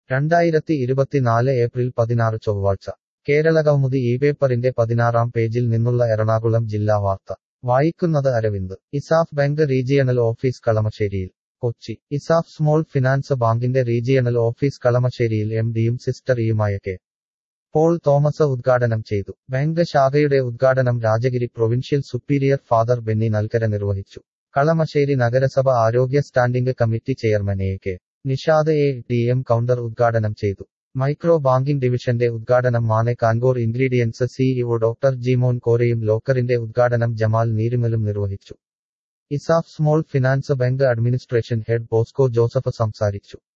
രണ്ടായിരത്തി ഇരുപത്തിനാല് ഏപ്രിൽ പതിനാറ് ചൊവ്വാഴ്ച കേരളകൗമുദി ഈ പേപ്പറിന്റെ പതിനാറാം പേജിൽ നിന്നുള്ള എറണാകുളം ജില്ലാ വാർത്ത വായിക്കുന്നത് Aravind ESAF bank regional office കളമശ്ശേരിയിൽ കൊച്ചി ഇസാഫ് സ്മോൾ ഫിനാൻസ് ബാങ്കിന്റെ റീജിയണൽ ഓഫീസ് കളമശ്ശേരിയിൽ എം ഡിയും സിസ്റ്ററിയുമായ കെ പോൾ തോമസ് ഉദ്ഘാടനം ചെയ്തു ബാങ്ക് ശാഖയുടെ ഉദ്ഘാടനം Rajagiri provincial superior father Benny Nalkara നിർവഹിച്ചു കളമശ്ശേരി നഗരസഭ ആരോഗ്യ standing committee chairman A K Nishad A D M counter ഉദ്ഘാടനം ചെയ്തു മൈക്രോ ബാങ്കിംഗ് ഡിവിഷന്റെ ഉദ്ഘാടനം Mane Kancor ingredients CEO doctor Jimon കോരയും ലോക്കറിന്റെ ഉദ്ഘാടനം ജമാൽ നീരുമലും നിർവഹിച്ചു ESAF small finance bank administration head Bosco Joseph സംസാരിച്ചു